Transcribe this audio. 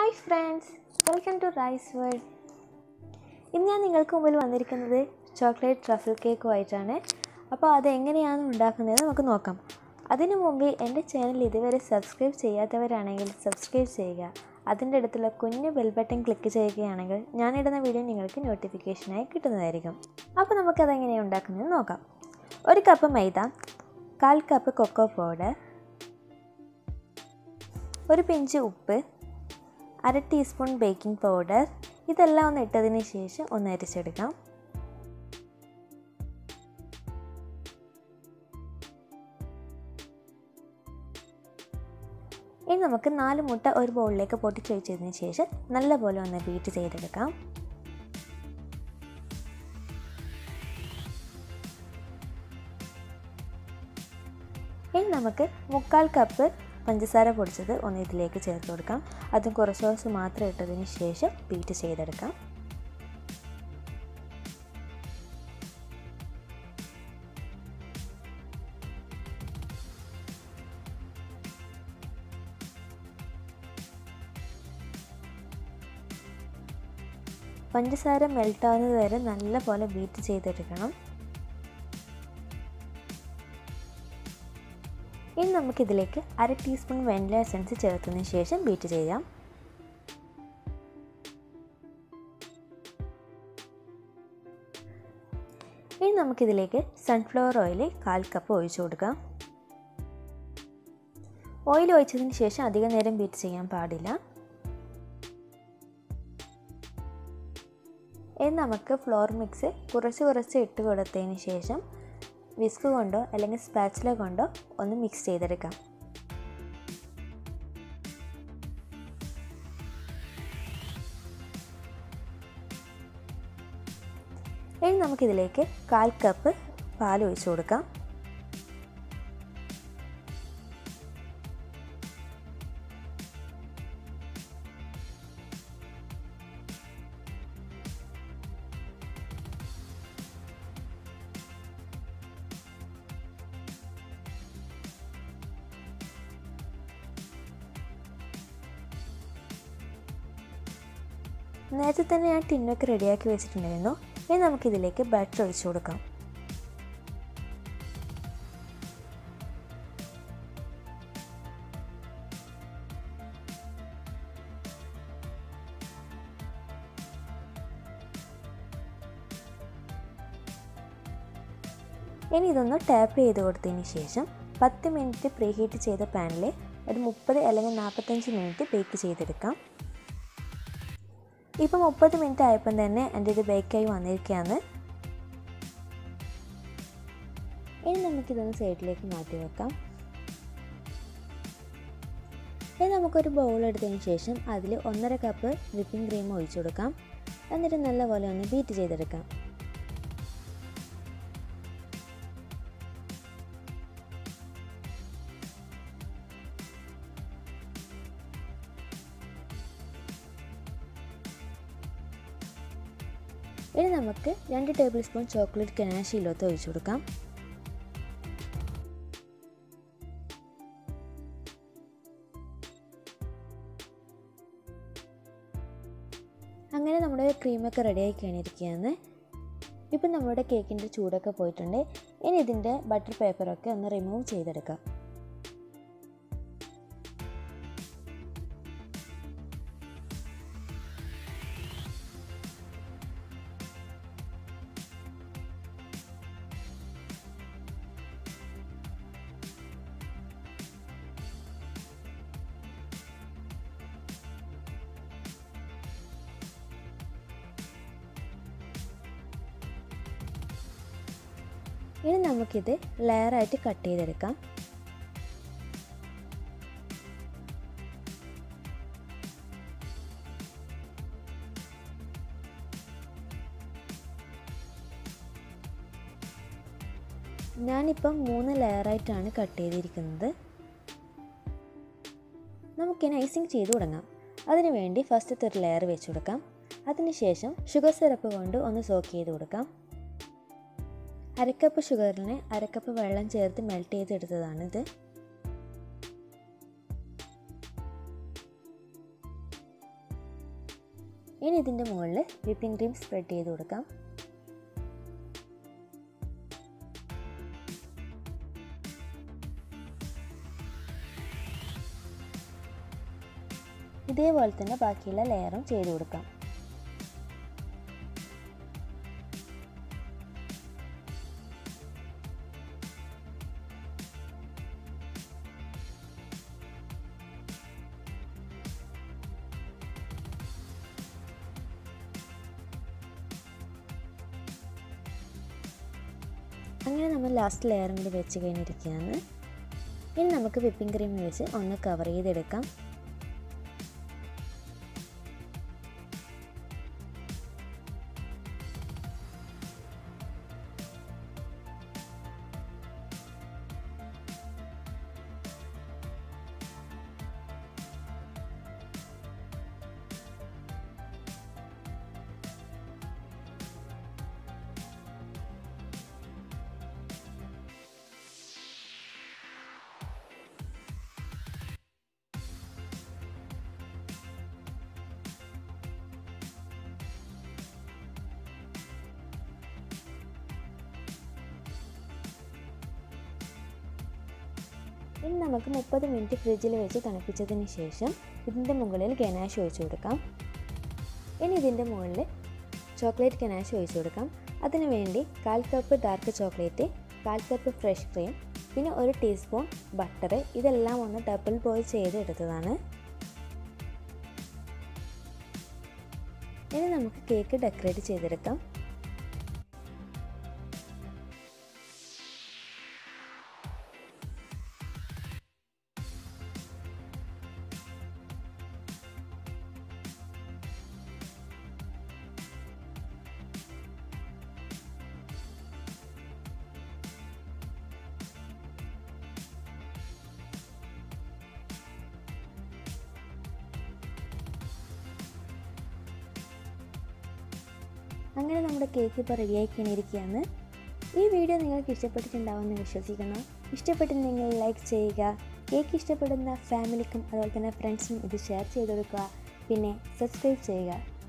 hi friends welcome to rice world ഇന്ന് ഞാൻ നിങ്ങൾക്ക് മുമ്പിൽ വന്നിരിക്കുന്നത് ചോക്ലേറ്റ് ട്രഫിൾ കേക്കുമായിട്ടാണ് അപ്പോൾ അത് എങ്ങനെയാണ് ഉണ്ടാക്കുന്നത് നമുക്ക് നോക്കാം അതിനു മുമ്പ് എൻ്റെ ചാനൽ ഇതുവരെ സബ്സ്ക്രൈബ് ചെയ്യാത്തവരാണെങ്കിൽ സബ്സ്ക്രൈബ് ചെയ്യുക അതിൻ്റെ അടുത്തുള്ള കുഞ്ഞു ബെൽ ബട്ടൺ ക്ലിക്ക് ചെയ്യുകയാണെങ്കിൽ ഞാനിടുന്ന വീഡിയോ നിങ്ങൾക്ക് നോട്ടിഫിക്കേഷനായി കിട്ടുന്നതായിരിക്കും അപ്പോൾ നമുക്കതെങ്ങനെയാണ് ഉണ്ടാക്കുന്നത് നോക്കാം ഒരു കപ്പ് മൈദ കാൽ കപ്പ് കൊക്കോ പൗഡർ ഒരു പിഞ്ച് ഉപ്പ് അര ടീസ്പൂൺ ബേക്കിംഗ് പൗഡർ ഇതെല്ലാം ഒന്ന് ഇട്ടതിന് ശേഷം ഒന്ന് അരിച്ചെടുക്കാം ഇനി നമുക്ക് നാല് മുട്ട ഒരു ബൗളിലേക്ക് പൊട്ടിച്ച് വെച്ചതിന് ശേഷം നല്ലപോലെ ഒന്ന് ബീറ്റ് ചെയ്തെടുക്കാം ഇനി നമുക്ക് മുക്കാൽ കപ്പ് പഞ്ചസാര പൊടിച്ചത് ഒന്ന് ഇതിലേക്ക് ചേർത്ത് കൊടുക്കാം അതും കുറച്ച് ദിവസം മാത്രം ഇട്ടതിന് ശേഷം ബീറ്റ് ചെയ്തെടുക്കാം പഞ്ചസാര മെൽട്ടാവുന്നത് വരെ നല്ലപോലെ ബീറ്റ് ചെയ്തെടുക്കണം ഇനി നമുക്കിതിലേക്ക് അര ടീസ്പൂൺ വെനില എസൻസ് ചേർത്തതിന് ശേഷം ബീറ്റ് ചെയ്യാം ഇനി നമുക്കിതിലേക്ക് സൺഫ്ലവർ ഓയിൽ കാൽ കപ്പ് ഒഴിച്ചു കൊടുക്കാം ഓയിൽ ഒഴിച്ചതിന് ശേഷം അധികം നേരം ബീറ്റ് ചെയ്യാൻ പാടില്ല ഇനി നമുക്ക് ഫ്ലോർ മിക്സ് കുറച്ച് കുറച്ച് ഇട്ട് കൊടുത്തതിന് ശേഷം വിസ്ക് കൊണ്ടോ അല്ലെങ്കിൽ സ്പാച്ചില കൊണ്ടോ ഒന്ന് മിക്സ് ചെയ്തെടുക്കാം ഇനി നമുക്കിതിലേക്ക് കാൽ കപ്പ് പാൽ ഒഴിച്ചു കൊടുക്കാം നേരത്തെ തന്നെ ഞാൻ ടിന്നൊക്കെ റെഡിയാക്കി വെച്ചിട്ടുണ്ടായിരുന്നു ഇനി നമുക്കിതിലേക്ക് ബാറ്റർ ഒഴിച്ചു കൊടുക്കാം ഇനി ഇതൊന്ന് ടാപ്പ് ചെയ്ത് കൊടുത്തതിന് ശേഷം പത്ത് മിനിറ്റ് പ്രീ ഹീറ്റ് ചെയ്ത പാനിൽ ഒരു മുപ്പത് അല്ലെങ്കിൽ നാൽപ്പത്തഞ്ച് മിനിറ്റ് ബേക്ക് ചെയ്തെടുക്കാം ഇപ്പോൾ മുപ്പത് മിനിറ്റ് ആയപ്പം തന്നെ എൻ്റെ ഇത് ബേക്കായി വന്നിരിക്കുകയാണ് ഇനി നമുക്കിതൊന്ന് സൈഡിലേക്ക് മാറ്റി വെക്കാം ഇനി നമുക്കൊരു ബൗൾ എടുത്തതിന് ശേഷം അതിൽ ഒന്നര കപ്പ് വിപ്പിംഗ് ക്രീം ഒഴിച്ചു കൊടുക്കാം എന്നിട്ട് നല്ലപോലെ ഒന്ന് ബീറ്റ് ചെയ്തെടുക്കാം ഇനി നമുക്ക് രണ്ട് ടേബിൾ സ്പൂൺ ചോക്ലേറ്റ് കനാശിയിലോത്ത് ഒഴിച്ചു കൊടുക്കാം അങ്ങനെ നമ്മുടെ ക്രീമൊക്കെ റെഡിയായി കഴിഞ്ഞിരിക്കുകയാണ് ഇപ്പം നമ്മുടെ കേക്കിൻ്റെ ചൂടൊക്കെ പോയിട്ടുണ്ട് ഇനി ഇതിൻ്റെ ബട്ടർ പേപ്പറൊക്കെ ഒന്ന് റിമൂവ് ചെയ്തെടുക്കാം ഇനി നമുക്കിത് ലെയറായിട്ട് കട്ട് ചെയ്തെടുക്കാം ഞാനിപ്പം മൂന്ന് ലെയറായിട്ടാണ് കട്ട് ചെയ്തിരിക്കുന്നത് നമുക്കിനി ഐസിങ് ചെയ്ത് തുടങ്ങാം അതിനു വേണ്ടി ഫസ്റ്റത്തെ ഒരു ലെയർ വെച്ച് കൊടുക്കാം അതിനുശേഷം ഷുഗർ സിറപ്പ് കൊണ്ട് ഒന്ന് സോക്ക് ചെയ്ത് കൊടുക്കാം അരക്കപ്പ് ഷുഗറിന് അരക്കപ്പ് വെള്ളം ചേർത്ത് മെൽറ്റ് ചെയ്തെടുത്തതാണിത് ഇനി ഇതിൻ്റെ മുകളിൽ വിപ്പിംഗ് ക്രീം സ്പ്രെഡ് ചെയ്ത് കൊടുക്കാം ഇതേപോലെ തന്നെ ബാക്കിയുള്ള ലെയറും ചെയ്ത് കൊടുക്കാം അങ്ങനെ നമ്മൾ ലാസ്റ്റ് ലെയറും കൂടി വെച്ച് കഴിഞ്ഞിരിക്കുകയാണ് ഇനി നമുക്ക് വിപ്പിംഗ് ക്രീം വെച്ച് ഒന്ന് കവർ ചെയ്തെടുക്കാം ഇനി നമുക്ക് മുപ്പത് മിനിറ്റ് ഫ്രിഡ്ജിൽ വെച്ച് തണുപ്പിച്ചതിന് ശേഷം ഇതിൻ്റെ മുകളിൽ ഗനാഷ് ഒഴിച്ചു കൊടുക്കാം ഇനി ഇതിൻ്റെ മുകളിൽ ചോക്ലേറ്റ് ഗനാഷ് ഒഴിച്ചു കൊടുക്കാം അതിനു വേണ്ടി കാൽ കപ്പ് ഡാർക്ക് ചോക്ലേറ്റ് കാൽ കപ്പ് ഫ്രഷ് ക്രീം പിന്നെ ഒരു ടീസ്പൂൺ ബട്ടർ ഇതെല്ലാം ഒന്ന് ഡബിൾ ബോയിൽ ചെയ്ത് എടുത്തതാണ് ഇനി നമുക്ക് കേക്ക് ഡെക്കറേറ്റ് ചെയ്തെടുക്കാം അങ്ങനെ നമ്മുടെ കേക്ക് ഇപ്പോൾ റെഡിയാക്കിയിരിക്കുകയാണ് ഈ വീഡിയോ നിങ്ങൾക്ക് ഇഷ്ടപ്പെട്ടിട്ടുണ്ടാവുമെന്ന് വിശ്വസിക്കുന്നു ഇഷ്ടപ്പെട്ടിട്ടുണ്ടെങ്കിൽ ലൈക്ക് ചെയ്യുക കേക്ക് ഇഷ്ടപ്പെടുന്ന ഫാമിലിക്കും അതുപോലെ തന്നെ ഫ്രണ്ട്സിനും ഇത് ഷെയർ ചെയ്ത് കൊടുക്കുക പിന്നെ സബ്സ്ക്രൈബ് ചെയ്യുക